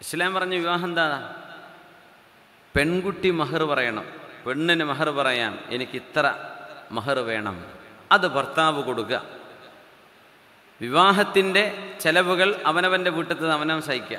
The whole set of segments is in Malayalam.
ഇസ്ലാം പറഞ്ഞ വിവാഹം എന്താ പെൺകുട്ടി മഹർ പറയണം പെണ്ണിന് മഹർ പറയാം എനിക്ക് ഇത്ര മഹർ വേണം അത് ഭർത്താവ് കൊടുക്കുക വിവാഹത്തിൻ്റെ ചെലവുകൾ അവനവൻ്റെ വീട്ടിൽ അവനവൻ സഹിക്കുക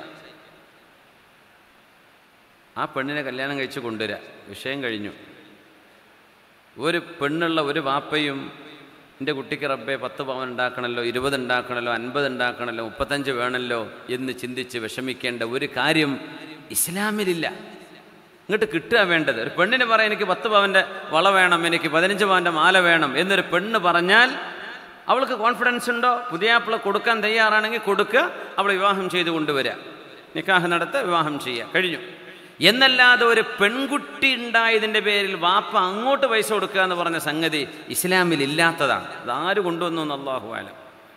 ആ പെണ്ണിനെ കല്യാണം കഴിച്ച് കൊണ്ടുവരിക വിഷയം കഴിഞ്ഞു ഒരു പെണ്ണുള്ള ഒരു വാപ്പയും എൻ്റെ കുട്ടിക്ക് റബ്ബെ പത്ത് പവൻ ഉണ്ടാക്കണമല്ലോ ഇരുപത് ഉണ്ടാക്കണമല്ലോ അൻപത് ഉണ്ടാക്കണമല്ലോ മുപ്പത്തഞ്ച് വേണമല്ലോ എന്ന് ചിന്തിച്ച് വിഷമിക്കേണ്ട ഒരു കാര്യം ഇസ്ലാമിലില്ല ഇങ്ങോട്ട് കിട്ടുക വേണ്ടത് ഒരു പെണ്ണിന് പറയാം എനിക്ക് പത്ത് പവൻ്റെ വള വേണം എനിക്ക് പതിനഞ്ച് പവൻ്റെ മാല വേണം എന്നൊരു പെണ്ണ് പറഞ്ഞാൽ അവൾക്ക് കോൺഫിഡൻസ് ഉണ്ടോ പുതിയാപ്പിള കൊടുക്കാൻ തയ്യാറാണെങ്കിൽ കൊടുക്കുക അവൾ വിവാഹം ചെയ്ത് കൊണ്ടുവരിക നിക്കാഹ് നടത്തുക വിവാഹം ചെയ്യുക കഴിഞ്ഞു എന്നല്ലാതെ ഒരു പെൺകുട്ടി ഉണ്ടായതിൻ്റെ പേരിൽ വാപ്പ അങ്ങോട്ട് പൈസ കൊടുക്കുക എന്ന് പറഞ്ഞ സംഗതി ഇസ്ലാമിൽ ഇല്ലാത്തതാണ് അതാര് കൊണ്ടുവന്നു എന്ന് അള്ളാഹു ആലം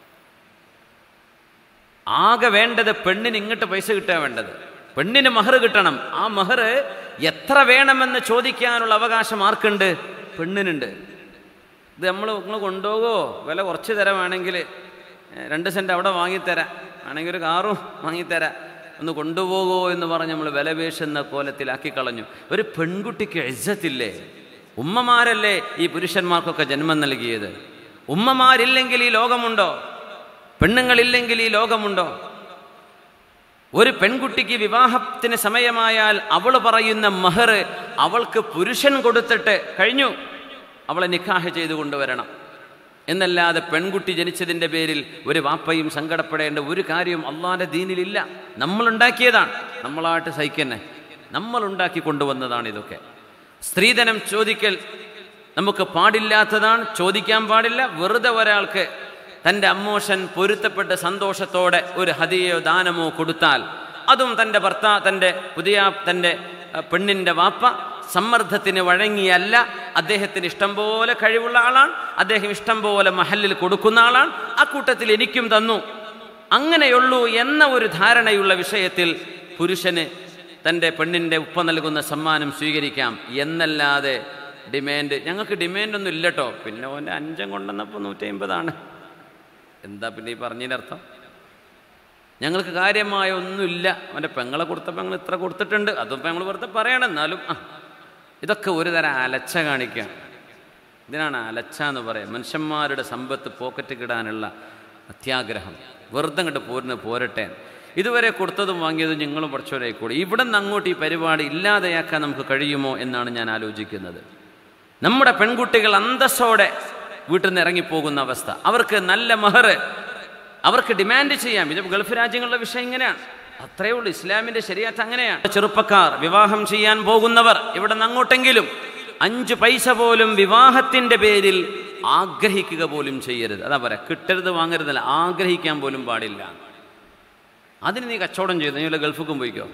ആകെ വേണ്ടത് പെണ്ണിന് ഇങ്ങോട്ട് പൈസ കിട്ടുക വേണ്ടത് പെണ്ണിന് മഹർ കിട്ടണം ആ മഹർ എത്ര വേണമെന്ന് ചോദിക്കാനുള്ള അവകാശം ആർക്കുണ്ട് പെണ്ണിനുണ്ട് ഇത് നമ്മൾ നിങ്ങൾ കൊണ്ടുപോകോ വില കുറച്ച് തരാമാണെങ്കിൽ രണ്ട് സെൻറ്റ് അവിടെ വാങ്ങിത്തരാം ആണെങ്കിൽ ഒരു കാറും വാങ്ങിത്തരാം ഒന്ന് കൊണ്ടുപോകോ എന്ന് പറഞ്ഞ് നമ്മൾ വില പേശുന്ന കോലത്തിലാക്കി കളഞ്ഞു ഒരു പെൺകുട്ടിക്ക് എഴുത്തില്ലേ ഉമ്മമാരല്ലേ ഈ പുരുഷന്മാർക്കൊക്കെ ജന്മം നൽകിയത് ഉമ്മമാരില്ലെങ്കിൽ ഈ ലോകമുണ്ടോ പെണ്ണുങ്ങളില്ലെങ്കിൽ ഈ ലോകമുണ്ടോ ഒരു പെൺകുട്ടിക്ക് വിവാഹത്തിന് സമയമായാൽ അവൾ പറയുന്ന മഹർ അവൾക്ക് പുരുഷൻ കൊടുത്തിട്ട് കഴിഞ്ഞു അവളെ നിക്കാഹ് ചെയ്തു കൊണ്ടുവരണം എന്നല്ലാതെ പെൺകുട്ടി ജനിച്ചതിൻ്റെ പേരിൽ ഒരു വാപ്പയും സങ്കടപ്പെടേണ്ട ഒരു കാര്യവും അള്ളാൻ്റെ ദീനിലില്ല നമ്മളുണ്ടാക്കിയതാണ് നമ്മളായിട്ട് സഹിക്കന്നെ നമ്മളുണ്ടാക്കി കൊണ്ടുവന്നതാണ് ഇതൊക്കെ സ്ത്രീധനം ചോദിക്കൽ നമുക്ക് പാടില്ലാത്തതാണ് ചോദിക്കാൻ പാടില്ല വെറുതെ ഒരാൾക്ക് തൻ്റെ അമ്മോഷൻ പൊരുത്തപ്പെട്ട് സന്തോഷത്തോടെ ഒരു ഹതിയോ ദാനമോ കൊടുത്താൽ അതും തൻ്റെ ഭർത്താ തൻ്റെ പുതിയ തൻ്റെ പെണ്ണിൻ്റെ വാപ്പ സമ്മർദ്ദത്തിന് വഴങ്ങിയല്ല അദ്ദേഹത്തിന് ഇഷ്ടം പോലെ കഴിവുള്ള ആളാണ് അദ്ദേഹം ഇഷ്ടം പോലെ മഹലിൽ കൊടുക്കുന്ന ആളാണ് ആ കൂട്ടത്തിൽ എനിക്കും തന്നു അങ്ങനെയുള്ളൂ എന്ന ഒരു ധാരണയുള്ള വിഷയത്തിൽ പുരുഷന് തൻ്റെ പെണ്ണിൻ്റെ ഉപ്പ നൽകുന്ന സമ്മാനം സ്വീകരിക്കാം എന്നല്ലാതെ ഡിമാൻഡ് ഞങ്ങൾക്ക് ഡിമാൻഡൊന്നും ഇല്ലട്ടോ പിന്നെ ഓൻ്റെ അഞ്ചം കൊണ്ടുവന്നപ്പോൾ നൂറ്റി അമ്പതാണ് എന്താ പിന്നെ ഈ പറഞ്ഞതിൻ്റെ അർത്ഥം ഞങ്ങൾക്ക് കാര്യമായ ഒന്നുമില്ല അവൻ്റെ പെങ്ങളെ കൊടുത്തപ്പോൾ ഞങ്ങൾ ഇത്ര കൊടുത്തിട്ടുണ്ട് അതും ഇപ്പം ഞങ്ങൾ വെറുതെ പറയണം എന്നാലും ആ ഇതൊക്കെ ഒരു തരം അലച്ച കാണിക്കുകയാണ് ഇതിനാണ് അലച്ച എന്ന് പറയാം മനുഷ്യന്മാരുടെ സമ്പത്ത് പോക്കറ്റ് കിടാനുള്ള അത്യാഗ്രഹം വെറുതെ അങ്ങോട്ട് പോരുന്ന പോരട്ടെ ഇതുവരെ കൊടുത്തതും വാങ്ങിയതും ഞങ്ങളും പഠിച്ചവരായിക്കൂടി ഇവിടെ നിന്ന് അങ്ങോട്ട് ഈ പരിപാടി ഇല്ലാതെയാക്കാൻ നമുക്ക് കഴിയുമോ എന്നാണ് ഞാൻ ആലോചിക്കുന്നത് നമ്മുടെ പെൺകുട്ടികൾ അന്തസ്സോടെ വീട്ടിൽ നിന്ന് ഇറങ്ങിപ്പോകുന്ന അവസ്ഥ അവർക്ക് നല്ല മഹർ അവർക്ക് ഡിമാൻഡ് ചെയ്യാം ഇത് ഗൾഫ് രാജ്യങ്ങളുടെ വിഷയം ഇങ്ങനെയാണ് അത്രയേ ഉള്ളൂ ഇസ്ലാമിന്റെ ശരിയാത്ത് അങ്ങനെയാണ് ചെറുപ്പക്കാർ വിവാഹം ചെയ്യാൻ പോകുന്നവർ ഇവിടെ നിന്ന് അങ്ങോട്ടെങ്കിലും അഞ്ച് പൈസ പോലും വിവാഹത്തിന്റെ പേരിൽ ആഗ്രഹിക്കുക പോലും ചെയ്യരുത് അതാ പറയാ കിട്ടരുത് വാങ്ങരുതല്ല ആഗ്രഹിക്കാൻ പോലും പാടില്ല അതിന് നീ കച്ചവടം ചെയ്തു നീ വല്ല ഗൾഫിക്കും പോയിക്കോ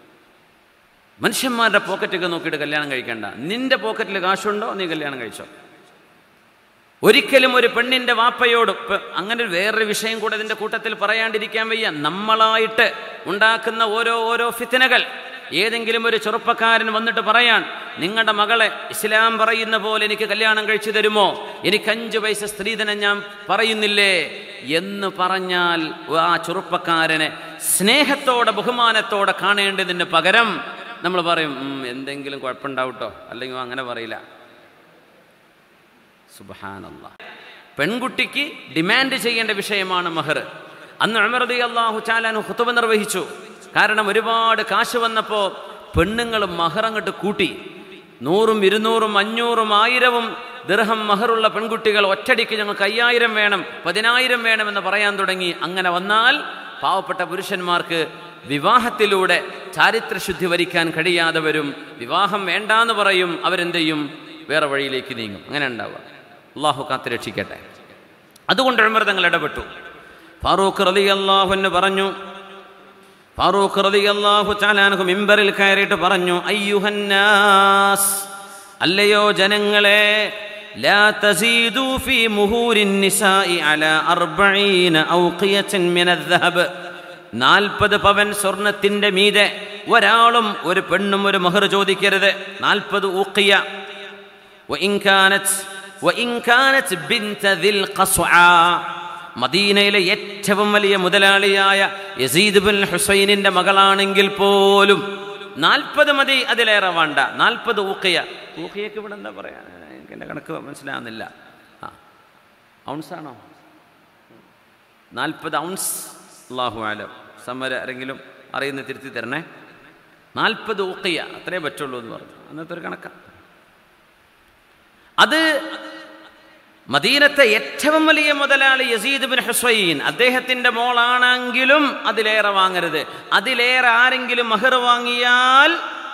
മനുഷ്യന്മാരുടെ പോക്കറ്റൊക്കെ നോക്കിയിട്ട് കല്യാണം കഴിക്കണ്ട നിന്റെ പോക്കറ്റിൽ കാശുണ്ടോ നീ കല്യാണം കഴിച്ചോ ഒരിക്കലും ഒരു പെണ്ണിന്റെ വാപ്പയോട് ഇപ്പൊ അങ്ങനെ ഒരു വേറൊരു വിഷയം കൂടെ ഇതിന്റെ കൂട്ടത്തിൽ പറയാണ്ടിരിക്കാൻ വയ്യ നമ്മളായിട്ട് ഉണ്ടാക്കുന്ന ഓരോ ഓരോ ഫിത്തനകൾ ഏതെങ്കിലും ഒരു ചെറുപ്പക്കാരൻ വന്നിട്ട് പറയാൻ നിങ്ങളുടെ മകളെ ഇസ്ലാം പറയുന്ന പോലെ എനിക്ക് കല്യാണം കഴിച്ചു തരുമോ എനിക്ക് അഞ്ച് പൈസ സ്ത്രീധനം ഞാൻ പറയുന്നില്ലേ എന്ന് പറഞ്ഞാൽ ആ ചെറുപ്പക്കാരനെ സ്നേഹത്തോടെ ബഹുമാനത്തോടെ കാണേണ്ടതിന് പകരം നമ്മൾ പറയും "ഉം, എന്തെങ്കിലും കുഴപ്പമുണ്ടാവട്ടോ അല്ലെങ്കിൽ അങ്ങനെ പറയില്ല സുബഹാനല്ല പെൺകുട്ടിക്ക് ഡിമാൻഡ് ചെയ്യേണ്ട വിഷയമാണ് മഹർ അന്ന് അമർദി അള്ളാഹു ചാലാൻ ഹുത്തുബ നിർവഹിച്ചു കാരണം ഒരുപാട് കാശ് വന്നപ്പോൾ പെണ്ണുങ്ങൾ മഹർ അങ്ങോട്ട് കൂട്ടി നൂറും ഇരുന്നൂറും അഞ്ഞൂറും ആയിരവും ദൃഹം മഹറുള്ള പെൺകുട്ടികൾ ഒറ്റടിക്ക് ഞങ്ങൾക്ക് അയ്യായിരം വേണം പതിനായിരം വേണമെന്ന് പറയാൻ തുടങ്ങി അങ്ങനെ വന്നാൽ പാവപ്പെട്ട പുരുഷന്മാർക്ക് വിവാഹത്തിലൂടെ ചാരിത്രശുദ്ധി വരിക്കാൻ കഴിയാതെ വരും വിവാഹം വേണ്ടാന്ന് പറയും അവരെന്ത് ചെയ്യും വേറെ വഴിയിലേക്ക് നീങ്ങും അങ്ങനെ ഉണ്ടാവുക അള്ളാഹു കാത്ത് രക്ഷിക്കട്ടെ അതുകൊണ്ട് ഉമർ തങ്ങൾ ഇടപെട്ടു ഫാറൂഖ് റലി അള്ളാഹുന്ന് പറഞ്ഞു ഫാറൂഖ് റലി അള്ളാഹു ചാലാൻഹു മിമ്പറിൽ കയറിയിട്ട് പറഞ്ഞു അയ്യുഹന്നാസ് അല്ലയോ ജനങ്ങളെ لا تزيدوا في مهور النساء على أربعين أوقية من الذهب നാൽപ്പത് പവൻ സ്വർണത്തിന്റെ മീതെ ഒരാളും ഒരു പെണ്ണും ഒരു മഹർ ചോദിക്കരുത് നാൽപ്പത് ഊക്കിയ وإن كانت وإن كانت بنت ذي القصعى മദീനയിലെ ഏറ്റവും വലിയ മുതലാളിയായ യസീദ് ബിൻ ഹുസൈനിന്റെ മകളാണെങ്കിൽ പോലും നാൽപ്പത് മതി അതിലേറെ വേണ്ട നാൽപ്പത് ഊക്കയ ഊക്കയൊക്കെ ഇവിടെ എന്താ പറയാ എനിക്ക് എൻ്റെ കണക്ക് മനസ്സിലാവുന്നില്ല ആ ഔൺസാണോ നാൽപ്പത് ഔൺസ് അള്ളാഹു ആലം സമര ആരെങ്കിലും അറിയുന്ന തിരുത്തി തരണേ നാൽപ്പത് ഊക്കയ അത്രേ പറ്റുള്ളൂ എന്ന് പറഞ്ഞു അന്നത്തെ ഒരു കണക്കാണ് അത് മദീനത്തെ ഏറ്റവും വലിയ മുതലാളി യസീദ് ബിൻ ഹുസൈൻ അദ്ദേഹത്തിന്റെ മോളാണെങ്കിലും അതിലേറെ വാങ്ങരുത് അതിലേറെ ആരെങ്കിലും മഹർ വാങ്ങിയാൽ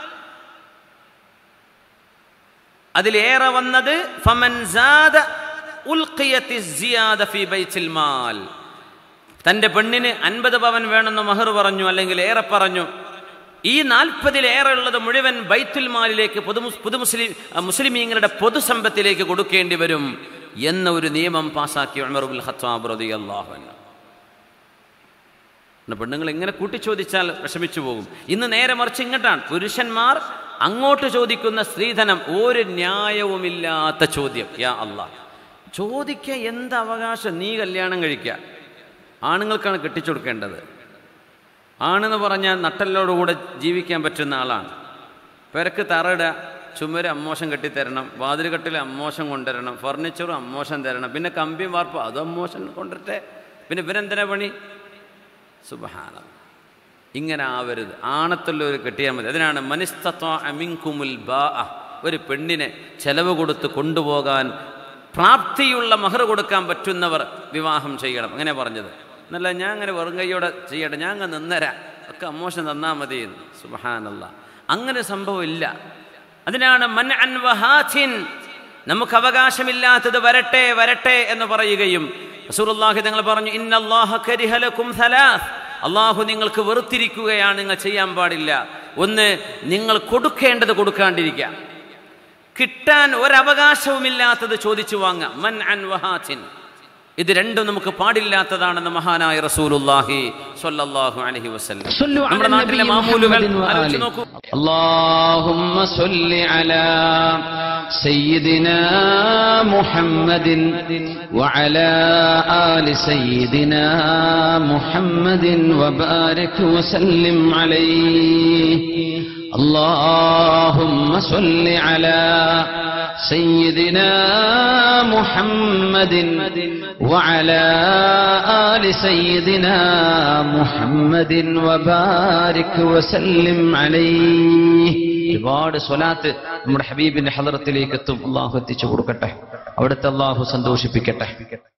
അതിലേറെ വന്നത് ഫമൻ സാദ ഉൽഖിയത്തി സിയാദ ഫി ബൈത്തിൽ മാൽ തന്റെ പെണ്ണിന് അൻപത് പവൻ വേണമെന്ന് മഹർ പറഞ്ഞു അല്ലെങ്കിൽ ഏറെ പറഞ്ഞു ഈ നാൽപ്പതിലേറെ ഉള്ളത് മുഴുവൻ ബൈത്തുൽ മാലിലേക്ക് പൊതു പുതു മുസ്ലിം മുസ്ലിമീങ്ങളുടെ പൊതുസമ്പത്തിലേക്ക് കൊടുക്കേണ്ടി വരും എന്ന ഒരു നിയമം പാസാക്കി ഉമറുൽ ഖത്താബ് റളിയല്ലാഹു അൻഹു പിന്നെ പെണ്ണുങ്ങൾ എങ്ങനെ കൂട്ടിച്ചോദിച്ചാൽ വിഷമിച്ചു പോകും ഇന്ന് നേരെ മറിച്ച് ഇങ്ങോട്ടാണ് പുരുഷന്മാർ അങ്ങോട്ട് ചോദിക്കുന്ന സ്ത്രീധനം ഒരു ന്യായവുമില്ലാത്ത ചോദ്യം യാ അല്ലാ ചോദിക്കുക എന്ത് അവകാശം നീ കല്യാണം കഴിക്കുക ആണുങ്ങൾക്കാണ് കെട്ടിച്ചു കൊടുക്കേണ്ടത് ആണെന്ന് പറഞ്ഞാൽ നട്ടലോടുകൂടെ ജീവിക്കാൻ പറ്റുന്ന ആളാണ് പെരക്ക് തറയിടുക ചുമര് അമ്മോശം കെട്ടിത്തരണം വാതിൽ കെട്ടിൽ അമ്മോശം കൊണ്ടുവരണം ഫർണിച്ചറും അമ്മോശം തരണം പിന്നെ കമ്പിയും വാർപ്പും അതും അമ്മോശം കൊണ്ടുവരട്ടെ പിന്നെ ഇവരെന്തിനാ പണി സുബഹാനം ഇങ്ങനെ ആവരുത് ആണത്തുള്ള ഒരു കെട്ടിയാൽ മതി അതിനാണ് മനിസ്തത്വ അമിങ്കുമുൽ ബാ ഒരു പെണ്ണിനെ ചെലവ് കൊടുത്ത് കൊണ്ടുപോകാൻ പ്രാപ്തിയുള്ള മഹർ കൊടുക്കാൻ പറ്റുന്നവർ വിവാഹം ചെയ്യണം അങ്ങനെ പറഞ്ഞത് എന്നല്ല ഞാൻ അങ്ങനെ വെറും കൈയോടെ ചെയ്യട്ടെ ഞാൻ അങ്ങ് നിന്നരാ ഒക്കെ അമ്മോശം തന്നാൽ മതി സുബഹാനല്ല അങ്ങനെ സംഭവമില്ല അതിനാണ് മൻ അൻ വഹാഥിൻ നമുക്ക് അവകാശമില്ലാത്തത് വരട്ടെ വരട്ടെ എന്ന് പറയുകയും റസൂലുള്ളാഹി തങ്ങൾ പറഞ്ഞു ഇന്നല്ലാഹ കരിഹ ലക്കും സലാസ് അള്ളാഹു നിങ്ങൾക്ക് വെറുത്തിരിക്കുകയാണ് നിങ്ങൾ ചെയ്യാൻ പാടില്ല ഒന്ന് നിങ്ങൾ കൊടുക്കേണ്ടത് കൊടുക്കാണ്ടിരിക്കുക കിട്ടാൻ ഒരവകാശവുമില്ലാത്തത് ചോദിച്ചു വാങ്ങാം മൻ അൻ വഹാഥിൻ ഇത് രണ്ടും നമുക്ക് പാടില്ലാത്തതാണെന്ന് മഹാനായ റസൂലുള്ളാഹി സ്വല്ലല്ലാഹു അലൈഹി വസല്ലം صلوا على നമ്മുടെ നാട്ടിലെ النبي മാമൂലുകൾ محمد ആലോചിച്ച് وآله നോക്കൂ اللهم صل على سيدنا محمد وعلى آل سيدنا محمد وبارك وسلم عليه اللهم صل على سيدنا محمد وعلى آل سيدنا محمد وبارك وسلم عليه ഒരുപാട് സ്വലാത്ത് നമ്മുടെ ഹബീബിന്റെ ഹലറത്തിലേക്ക് എത്തും അള്ളാഹു എത്തിച്ചു കൊടുക്കട്ടെ അവിടുത്തെ അള്ളാഹു സന്തോഷിപ്പിക്കട്ടെ